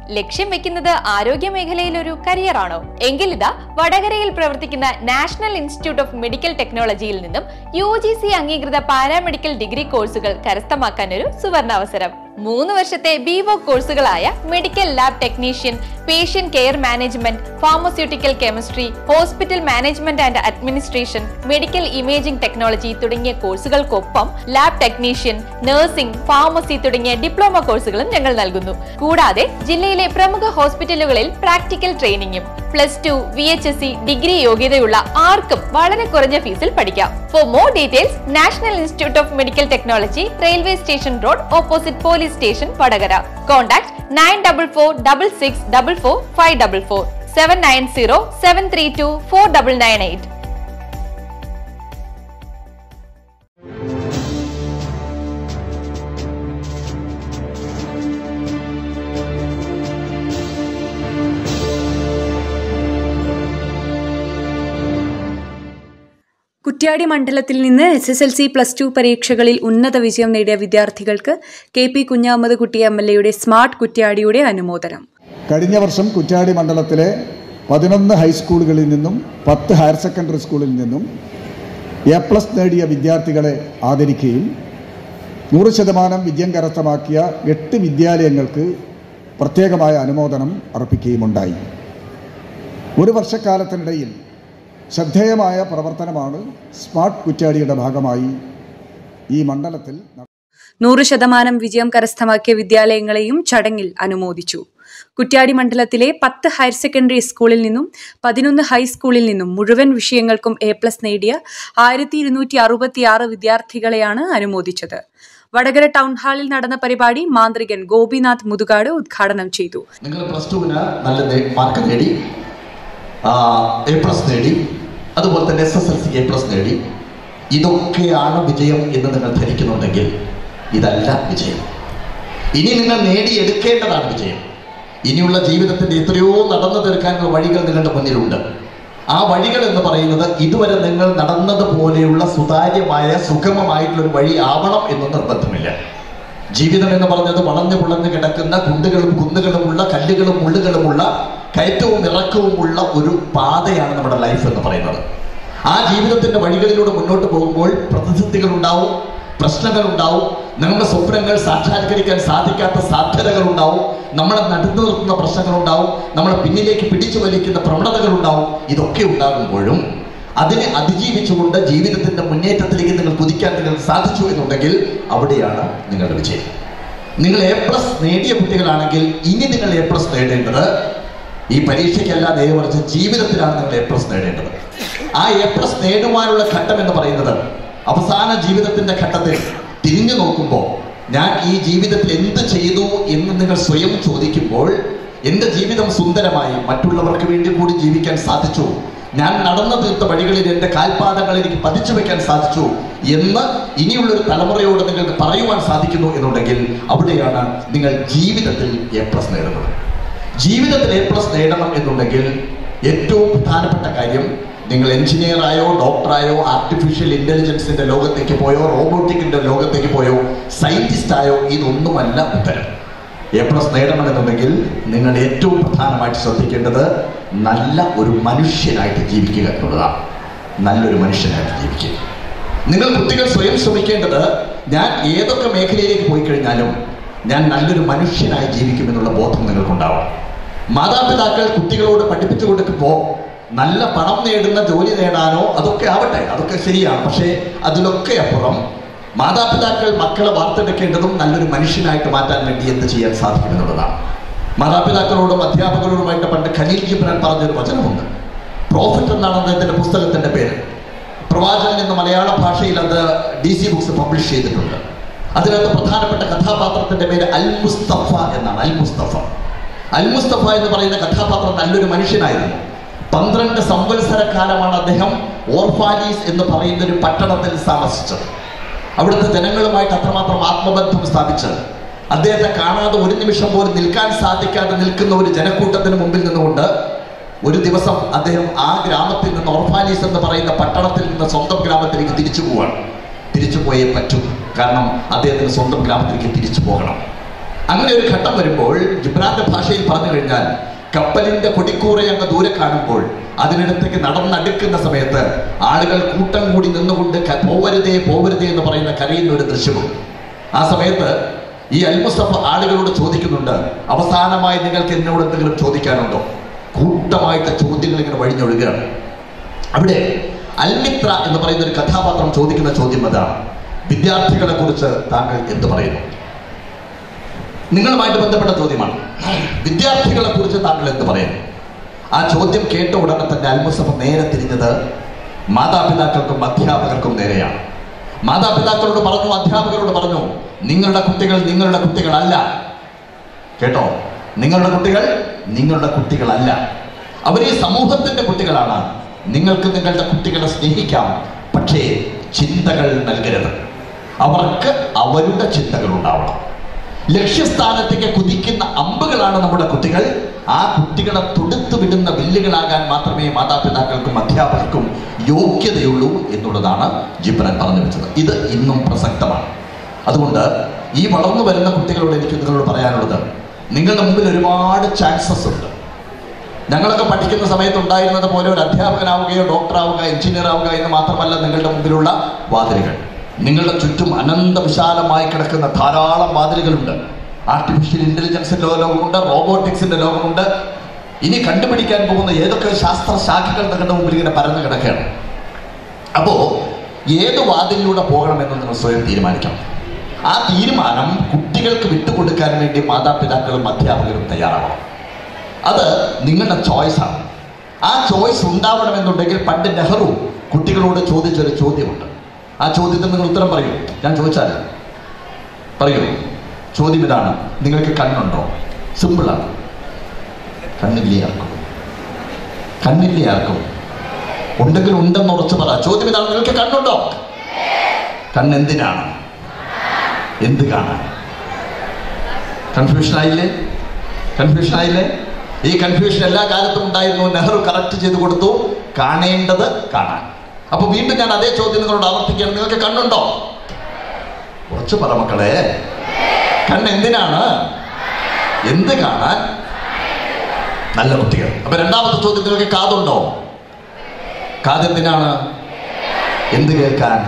ലക്ഷ്യം വെക്കുന്നത് ആരോഗ്യ മേഖലയിൽ ഒരു കരിയറാണോ എങ്കിൽ ഇതാ വടകരയിൽ പ്രവർത്തിക്കുന്ന നാഷണൽ ഇൻസ്റ്റിറ്റ്യൂട്ട് ഓഫ് മെഡിക്കൽ ടെക്നോളജിയിൽ നിന്നും യു ജി സി അംഗീകൃത പാരാമെഡിക്കൽ ഡിഗ്രി കോഴ്സുകൾ കരസ്ഥമാക്കാൻ ഒരു സുവർണാവസരം മൂന്ന് വർഷത്തെ ബിവോ കോഴ്സുകളായ medical lab technician patient care management pharmaceutical chemistry hospital management and administration medical imaging technology തുടങ്ങിയ കോഴ്സുകൾക്കൊപ്പം ലാബ് ടെക്നീഷ്യൻ നഴ്സിംഗ് ഫാർമസി തുടങ്ങിയ ഡിപ്ലോമ കോഴ്സുകളും ഞങ്ങൾ നൽകുന്നു കൂടാതെ ജില്ലയിലെ പ്രമുഖ ഹോസ്പിറ്റലുകളിൽ പ്രാക്ടിക്കൽ ട്രെയിനിങ്ങും plus two V H S C degree യോഗ്യതയുള്ള ആർക്കും വളരെ കുറഞ്ഞ ഫീസിൽ പഠിക്കാം for more details national institute of medical technology railway station road opposite police station Vadakara contact nine double four double six double four five double four seven nine zero seven three two four double nine eight Kuttiady മണ്ഡലത്തിൽ നിന്ന് S S L C plus two പരീക്ഷകളിൽ ഉന്നത വിജയം നേടിയ വിദ്യാർത്ഥികൾക്ക് K P Kunhammed Kutty M L എയുടെ smart കുറ്റ്യാടിയുടെ അനുമോദനം കഴിഞ്ഞ വർഷം കുറ്റ്യാടി മണ്ഡലത്തിലെ പതിനൊന്ന് ഹൈസ്കൂളുകളിൽ നിന്നും പത്ത് ഹയർ സെക്കൻഡറി സ്കൂളിൽ നിന്നും എ പ്ലസ് നേടിയ വിദ്യാർത്ഥികളെ ആദരിക്കുകയും നൂറ് ശതമാനം വിജയം കരസ്ഥമാക്കിയ എട്ട് വിദ്യാലയങ്ങൾക്ക് പ്രത്യേകമായ അനുമോദനം അർപ്പിക്കുകയുമുണ്ടായി ഒരു വർഷക്കാലത്തിനിടയിൽ ശ്രദ്ധേയമായ പ്രവർത്തനമാണ് സ്മാർട്ട് കുറ്റ്യാടിയുടെ ഭാഗമായി ഈ മണ്ഡലത്തിൽ നട- നൂറ് ശതമാനം വിജയം കരസ്ഥമാക്കിയ വിദ്യാലയങ്ങളെയും ചടങ്ങിൽ അനുമോദിച്ചു കുറ്റ്യാടി മണ്ഡലത്തിലെ പത്ത് ഹയർ സെക്കൻഡറി സ്കൂളിൽ നിന്നും പതിനൊന്ന് ഹൈസ്കൂളിൽ നിന്നും മുഴുവൻ വിഷയങ്ങൾക്കും എ പ്ലസ് നേടിയ ആയിരത്തി ഇരുന്നൂറ്റി അറുപത്തിയാറ് വിദ്യാർത്ഥികളെയാണ് അനുമോദിച്ചത് വടകര ടൗൺ ഹാളിൽ നടന്ന പരിപാടി മാന്ത്രികൻ ഗോപിനാഥ് മുതുകാട് ഉദ്ഘാടനം ചെയ്തു നിങ്ങൾ പ്ലസ് ടുവിന് നല്ല നേ- മാർക്ക് നേടി എ പ്ലസ് നേടി അതുപോലെ തന്നെ S S L C A plus നേടി ഇതൊക്കെയാണ് വിജയം എന്ന് നിങ്ങൾ ധരിക്കുന്നുണ്ടെങ്കിൽ ഇതല്ല വിജയം ഇനി നിങ്ങൾ നേടിയെടുക്കേണ്ടതാണ് വിജയം ഇനിയുള്ള ജീവിതത്തിന്റെ എത്രയോ നടന്നു തീർക്കാനുള്ള വഴികൾ നിങ്ങളുടെ മുന്നിലുണ്ട് ആ വഴികൾ എന്ന് പറയുന്നത് ഇതുവരെ നിങ്ങൾ നടന്നതുപോലെയുള്ള സുതാര്യമായ സുഗമമായിട്ടുള്ള ഒരു വഴി ആവണം എന്ന് നിർബന്ധമില്ല ജീവിതം എന്ന് പറഞ്ഞത് വളഞ്ഞു പുളഞ്ഞു കിടക്കുന്ന കുണ്ടുകളും കുന്നുകളുമുള്ള കല്ലുകളും മുള്ളുകളുമുള്ള കയറ്റവും ഇറക്കവുമുള്ള ഒരു പാതയാണ് നമ്മുടെ ലൈഫ് എന്ന് പറയുന്നത് ആ ജീവിതത്തിന്റെ വഴികളിലൂടെ മുന്നോട്ട് പോകുമ്പോൾ പ്രതിസന്ധികൾ ഉണ്ടാവും പ്രശ്നങ്ങൾ ഉണ്ടാവും നമ്മുടെ സ്വപ്നങ്ങൾ സാക്ഷാത്കരിക്കാൻ സാധിക്കാത്ത സാധ്യതകൾ ഉണ്ടാവും നമ്മളെ നടന്നു നിർത്തുന്ന പ്രശ്നങ്ങൾ ഉണ്ടാവും നമ്മളെ പിന്നിലേക്ക് പിടിച്ചു വലിക്കുന്ന പ്രവണതകൾ ഉണ്ടാവും ഇതൊക്കെ ഉണ്ടാകുമ്പോഴും അതിനെ അതിജീവിച്ചുകൊണ്ട് ജീവിതത്തിന്റെ മുന്നേറ്റത്തിലേക്ക് നിങ്ങൾ കുതിക്കാൻ നിങ്ങൾക്ക് സാധിച്ചു എന്നുണ്ടെങ്കിൽ അവിടെയാണ് നിങ്ങളുടെ വിജയം നിങ്ങൾ എ പ്ലസ് നേടിയ കുട്ടികളാണെങ്കിൽ ഇനി നിങ്ങൾ എ പ്ലസ് നേടേണ്ടത് ഈ പരീക്ഷയ്ക്കല്ല നേരെ മറിച്ച് ജീവിതത്തിലാണ് നിങ്ങൾ എ പ്ലസ് നേടേണ്ടത് ആ എ പ്ലസ് നേടുവാനുള്ള ഘട്ടം എന്ന് പറയുന്നത് അവസാന ജീവിതത്തിന്റെ ഘട്ടത്തിൽ തിരിഞ്ഞു നോക്കുമ്പോൾ ഞാൻ ഈ ജീവിതത്തിൽ എന്ത് ചെയ്തു എന്ന് നിങ്ങൾ സ്വയം ചോദിക്കുമ്പോൾ എന്റെ ജീവിതം സുന്ദരമായി മറ്റുള്ളവർക്ക് വേണ്ടി കൂടി ജീവിക്കാൻ സാധിച്ചു ഞാൻ നടന്നു തീർത്ത വഴികളിൽ എന്റെ കാൽപാദങ്ങൾ എനിക്ക് പതിച്ചു വെക്കാൻ സാധിച്ചു എന്ന് ഇനിയുള്ള ഒരു തലമുറയോട് നിങ്ങൾക്ക് പറയുവാൻ സാധിക്കുന്നു എന്നുണ്ടെങ്കിൽ അവിടെയാണ് നിങ്ങൾ ജീവിതത്തിൽ എ പ്ലസ് നേടുന്നത് ജീവിതത്തിൽ എ പ്ലസ് നേടണം എന്നുണ്ടെങ്കിൽ ഏറ്റവും പ്രധാനപ്പെട്ട കാര്യം നിങ്ങൾ എഞ്ചിനീയറായോ ഡോക്ടറായോ ആർട്ടിഫിഷ്യൽ ഇന്റലിജൻസിന്റെ ലോകത്തേക്ക് പോയോ റോബോട്ടിക്കിന്റെ ലോകത്തേക്ക് പോയോ സയന്റിസ്റ്റ് ആയോ ഇതൊന്നുമല്ല ഉത്തരം എ പ്ലസ് നേടണമെന്നുണ്ടെങ്കിൽ നിങ്ങൾ ഏറ്റവും പ്രധാനമായിട്ട് ശ്രദ്ധിക്കേണ്ടത് നല്ല ഒരു മനുഷ്യനായിട്ട് ജീവിക്കുക എന്നുള്ളതാണ് നല്ലൊരു മനുഷ്യനായിട്ട് ജീവിക്കുക നിങ്ങൾ കുട്ടികൾ സ്വയം ശ്രമിക്കേണ്ടത് ഞാൻ ഏതൊക്കെ മേഖലയിലേക്ക് പോയി കഴിഞ്ഞാലും ഞാൻ നല്ലൊരു മനുഷ്യനായി ജീവിക്കുമെന്നുള്ള ബോധം നിങ്ങൾക്കുണ്ടാവും മാതാപിതാക്കൾ കുട്ടികളോട് പഠിപ്പിച്ചു കൊടുക്കുമ്പോൾ നല്ല പണം നേടുന്ന ജോലി നേടാനോ അതൊക്കെ ആവട്ടെ അതൊക്കെ ശരിയാണ് പക്ഷേ അതിലൊക്കെ അപ്പുറം മാതാപിതാക്കൾ മക്കളെ വാർത്തെടുക്കേണ്ടതും നല്ലൊരു മനുഷ്യനായിട്ട് മാറ്റാൻ വേണ്ടി എന്ത് ചെയ്യാൻ സാധിക്കുമെന്നുള്ളതാണ് മാതാപിതാക്കളോടും അധ്യാപകരോടുമായിട്ട് പണ്ട് ഖലീൽ ജിബ്രാൻ പറഞ്ഞൊരു വചനമുണ്ട് പ്രോഫിറ്റ് എന്നാണ് അദ്ദേഹത്തിന്റെ പുസ്തകത്തിന്റെ പേര് പ്രവാചകൻ എന്ന മലയാള ഭാഷയിൽ അത് ഡി സി ബുക്സ് പബ്ലിഷ് ചെയ്തിട്ടുണ്ട് അതിനകത്ത് പ്രധാനപ്പെട്ട കഥാപാത്രത്തിന്റെ പേര് അൽ മുസ്തഫ എന്നാണ് അൽ മുസ്തഫ അൽ മുസ്തഫ എന്ന് പറയുന്ന കഥാപാത്രം നല്ലൊരു മനുഷ്യനായിരുന്നു പന്ത്രണ്ട് സംവത്സര കാലമാണ് അദ്ദേഹം ഓർഫാലീസ് എന്ന് പറയുന്ന ഒരു പട്ടണത്തിൽ താമസിച്ചത് അവിടുത്തെ ജനങ്ങളുമായിട്ട് അത്രമാത്രം ആത്മബന്ധം സ്ഥാപിച്ച് അദ്ദേഹത്തെ കാണാതെ ഒരു നിമിഷം പോലും നിൽക്കാൻ സാധിക്കാതെ നിൽക്കുന്ന ഒരു ജനക്കൂട്ടത്തിന് മുമ്പിൽ നിന്നുകൊണ്ട് ഒരു ദിവസം അദ്ദേഹം ആ ഗ്രാമത്തിൽ നിന്ന് ഓർഫാലീസ് എന്ന് പറയുന്ന പട്ടണത്തിൽ നിന്ന് സ്വന്തം ഗ്രാമത്തിലേക്ക് തിരിച്ചു പോവാണ് തിരിച്ചു പോയേ പറ്റൂ കാരണം അദ്ദേഹത്തിന് സ്വന്തം ഗ്രാമത്തിലേക്ക് തിരിച്ചു പോകണം അങ്ങനെ ഒരു ഘട്ടം വരുമ്പോൾ ജിബ്രാന്റെ ഭാഷയിൽ പറഞ്ഞു കഴിഞ്ഞാൽ കപ്പലിന്റെ കൊടിക്കൂറെ അങ്ങ് ദൂരെ കാണുമ്പോൾ അതിനടുത്തേക്ക് നടന്നടുക്കുന്ന സമയത്ത് ആളുകൾ കൂട്ടം കൂടി നിന്നുകൊണ്ട് ക- പോവരുതേ പോവരുതേ എന്ന് പറയുന്ന കരയുന്ന ഒരു ദൃശ്യവും ആ സമയത്ത് ഈ അൽമുസഫ ആളുകളോട് ചോദിക്കുന്നുണ്ട് അവസാനമായി നിങ്ങൾക്ക് എന്നോട് എന്തെങ്കിലും ചോദിക്കാനുണ്ടോ കൂട്ടമായിട്ട് ചോദ്യങ്ങൾ ഇങ്ങനെ വഴിഞ്ഞൊഴുകുകയാണ് അവിടെ അൽമിത്ര എന്ന് പറയുന്ന ഒരു കഥാപാത്രം ചോദിക്കുന്ന ചോദ്യം അതാണ് വിദ്യാർത്ഥികളെ കുറിച്ച് താങ്കൾ എന്ത് പറയുന്നു നിങ്ങളുമായിട്ട് ബന്ധപ്പെട്ട ചോദ്യമാണ് വിദ്യാർത്ഥികളെ കുറിച്ച് താങ്കൾ എന്ത് പറയുന്നു ആ ചോദ്യം കേട്ട ഉടനെ തന്നെ അൽമുസഫ നേരെ തിരിഞ്ഞത് മാതാപിതാക്കൾക്കും അധ്യാപകർക്കും നേരെയാണ് മാതാപിതാക്കളോട് പറഞ്ഞു അധ്യാപകരോട് പറഞ്ഞു നിങ്ങളുടെ കുട്ടികൾ നിങ്ങളുടെ കുട്ടികളല്ല കേട്ടോ നിങ്ങളുടെ കുട്ടികൾ നിങ്ങളുടെ കുട്ടികളല്ല അവർ ഈ സമൂഹത്തിന്റെ കുട്ടികളാണ് നിങ്ങൾക്ക് നിങ്ങളുടെ കുട്ടികളെ സ്നേഹിക്കാം പക്ഷേ ചിന്തകൾ നൽകരുത് അവർക്ക് അവരുടെ ചിന്തകൾ ഉണ്ടാവണം ലക്ഷ്യസ്ഥാനത്തേക്ക് കുതിക്കുന്ന അമ്പുകളാണ് നമ്മുടെ കുട്ടികൾ ആ കുട്ടികളെ തൊടുത്തു വിടുന്ന വില്ലുകളാകാൻ മാത്രമേ മാതാപിതാക്കൾക്കും അധ്യാപകർക്കും യോഗ്യതയുള്ളൂ എന്നുള്ളതാണ് ജിബ്രൻ പറഞ്ഞു വെച്ചത് ഇത് ഇന്നും പ്രസക്തമാണ് അതുകൊണ്ട് ഈ വളർന്നു വരുന്ന കുട്ടികളോട് എനിക്ക് നിങ്ങളോട് പറയാനുള്ളത് നിങ്ങളുടെ മുമ്പിൽ ഒരുപാട് ചാൻസസ് ഉണ്ട് ഞങ്ങളൊക്കെ പഠിക്കുന്ന സമയത്ത് ഉണ്ടായിരുന്നത് പോലെ ഒരു അധ്യാപകനാവുകയോ ഡോക്ടറാവുക എഞ്ചിനീയർ ആവുക എന്ന് മാത്രമല്ല നിങ്ങളുടെ മുമ്പിലുള്ള വാതിലുകൾ നിങ്ങളുടെ ചുറ്റും അനന്ത വിശാലമായി കിടക്കുന്ന ധാരാളം വാതിലുകളുണ്ട് ആർട്ടിഫിഷ്യൽ ഇന്റലിജൻസിന്റെ ലോകമുണ്ട് റോബോട്ടിക്സിന്റെ ലോകമുണ്ട് ഇനി കണ്ടുപിടിക്കാൻ പോകുന്ന ഏതൊക്കെ ശാസ്ത്ര ശാഖകൾ നിങ്ങളുടെ മുമ്പിൽ ഇങ്ങനെ പരന്നു കിടക്കുകയാണ് അപ്പോ ഏത് വാതിലിലൂടെ പോകണമെന്ന് നിങ്ങൾ സ്വയം തീരുമാനിക്കണം ആ തീരുമാനം കുട്ടികൾക്ക് വിട്ടുകൊടുക്കാൻ വേണ്ടി മാതാപിതാക്കളും അധ്യാപകരും തയ്യാറാവണം അത് നിങ്ങളുടെ ചോയ്സാണ് ആ ചോയ്സ് ഉണ്ടാവണമെന്നുണ്ടെങ്കിൽ പണ്ട് നെഹ്റു കുട്ടികളോട് ചോദിച്ചൊരു ചോദ്യമുണ്ട് ആ ചോദ്യത്തിന് നിങ്ങൾ ഉത്തരം പറയൂ ഞാൻ ചോദിച്ചാൽ പറയൂ ചോദ്യം ഇതാണ് നിങ്ങൾക്ക് കണ്ണുണ്ടോ സിമ്പിളാണ് കണ്ണില്ലേ ആർക്കും കണ്ണില്ലേ ആർക്കും ഉണ്ടെങ്കിൽ ഉണ്ടെന്ന് ഉറച്ചു പറ ചോദ്യം ഇതാണ് നിങ്ങൾക്ക് കണ്ണുണ്ടോ കണ്ണെന്തിനാണ് എന്ത് കാണാൻ കൺഫ്യൂഷൻ ആയില്ലേ കൺഫ്യൂഷൻ ആയില്ലേ ഈ കൺഫ്യൂഷൻ എല്ലാ കാലത്തും ഉണ്ടായിരുന്നു നെഹ്റു കറക്റ്റ് ചെയ്ത് കൊടുത്തു കാണേണ്ടത് കാണാൻ അപ്പൊ വീണ്ടും ഞാൻ അതേ ചോദ്യം നിങ്ങളോട് ആവർത്തിക്കുകയാണ് നിങ്ങൾക്ക് കണ്ണുണ്ടോ കുറച്ച് പറ മക്കളെ കണ്ണ് എന്തിനാണ് എന്ത് കാണാൻ നല്ല കുട്ടികൾ അപ്പൊ രണ്ടാമത്തെ ചോദ്യം നിങ്ങൾക്ക് കാതുണ്ടോ കാതെന്തിനാണ് എന്ത് കേൾക്കാൻ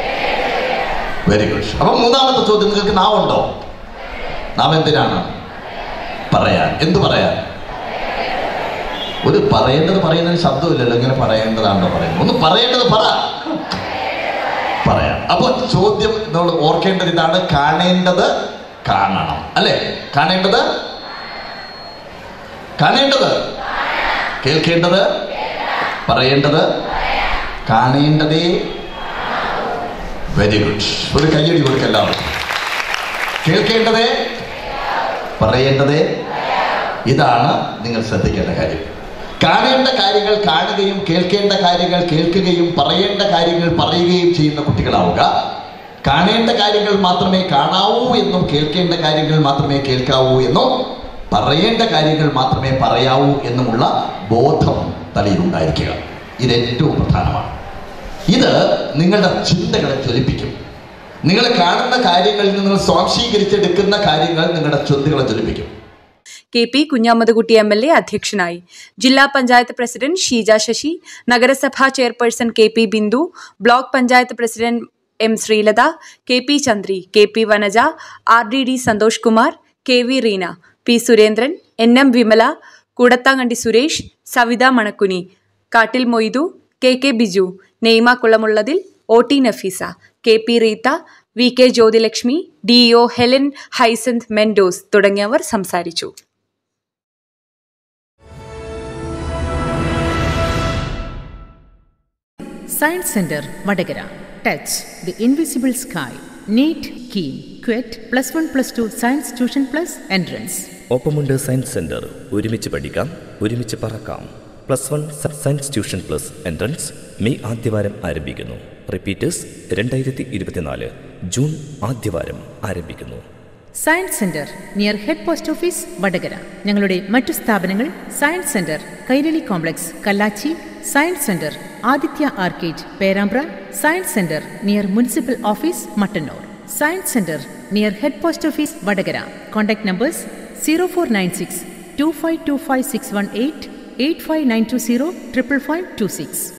വെരി ഗുഡ് അപ്പൊ മൂന്നാമത്തെ ചോദ്യം നിങ്ങൾക്ക് നാവുണ്ടോ നാം എന്തിനാണ് പറയാൻ എന്ത് പറയാൻ ഒരു പറയേണ്ടത് പറയുന്നതിന് ശബ്ദമില്ലല്ലോ ഇങ്ങനെ പറയേണ്ടതാണോ പറയുന്നത് ഒന്ന് പറയേണ്ടത് പറ പറയാം അപ്പോൾ ചോദ്യം നമ്മൾ ഓർക്കേണ്ടത് ഇതാണ് കാണേണ്ടത് കാണണം അല്ലേ കാണേണ്ടത് കാണേണ്ടത് കേൾക്കേണ്ടത് പറയേണ്ടത് കാണേണ്ടതേ വെരി ഗുഡ് ഒരു കയ്യടി കൊടുക്കുക എല്ലാവർക്കും കേൾക്കേണ്ടതേ പറയേണ്ടതേ ഇതാണ് നിങ്ങൾ ശ്രദ്ധിക്കേണ്ട കാര്യം കാണേണ്ട കാര്യങ്ങൾ കാണുകയും കേൾക്കേണ്ട കാര്യങ്ങൾ കേൾക്കുകയും പറയേണ്ട കാര്യങ്ങൾ പറയുകയും ചെയ്യുന്ന കുട്ടികളാവുക കാണേണ്ട കാര്യങ്ങൾ മാത്രമേ കാണാവൂ എന്നും കേൾക്കേണ്ട കാര്യങ്ങൾ മാത്രമേ കേൾക്കാവൂ എന്നും പറയേണ്ട കാര്യങ്ങൾ മാത്രമേ പറയാവൂ എന്നുമുള്ള ബോധം തലയിലുണ്ടായിരിക്കുക ഇത് ഏറ്റവും പ്രധാനമാണ് ഇത് നിങ്ങളുടെ ചിന്തകളെ ജ്വലിപ്പിക്കും നിങ്ങൾ കാണുന്ന കാര്യങ്ങളിൽ നിന്ന് സ്വാംശീകരിച്ചെടുക്കുന്ന കാര്യങ്ങൾ നിങ്ങളുടെ ചിന്തകളെ ജ്വലിപ്പിക്കും K P Kunhammathukutty M L A അധ്യക്ഷനായി ജില്ലാ പഞ്ചായത്ത് പ്രസിഡന്റ് ഷീജ ശശി നഗരസഭാ chairperson K P Bindu block panchayat president M Sreelatha K P Chandri K P Vanaja R D D Santhosh Kumar K V Reena P Surendran N M Vimala Koodathamkandi Suresh Savitha Manakkuni Kattil Moidu K K Biju Naima Kulamullathil O T Nafeesa K P Reetha V K Jyothilakshmi D O Helen ഹൈസന്ത് Mentos തുടങ്ങിയവർ സംസാരിച്ചു science centre Vadakara touch the invisible sky NEET KEAM CUET plus one plus two science tuition plus entrance ഒപ്പമുണ്ട് science centre ഒരുമിച്ച് പഠിക്കാം ഒരുമിച്ച് പറക്കാം plus one science tuition plus entrance May ആദ്യവാരം ആരംഭിക്കുന്നു repeaters രണ്ടായിരത്തി ഇരുപത്തിനാല് ജൂൺ ആദ്യവാരം ആരംഭിക്കുന്നു science centre near head post office Vadakara ഞങ്ങളുടെ മറ്റു സ്ഥാപനങ്ങൾ science centre Kairali complex Kallachi science centre Aditya arcade Perambra science centre near municipal office Mattannur science centre near head post office Vadakara contact numbers zero four nine six two five two five six one eight eight five nine two zero triple five two six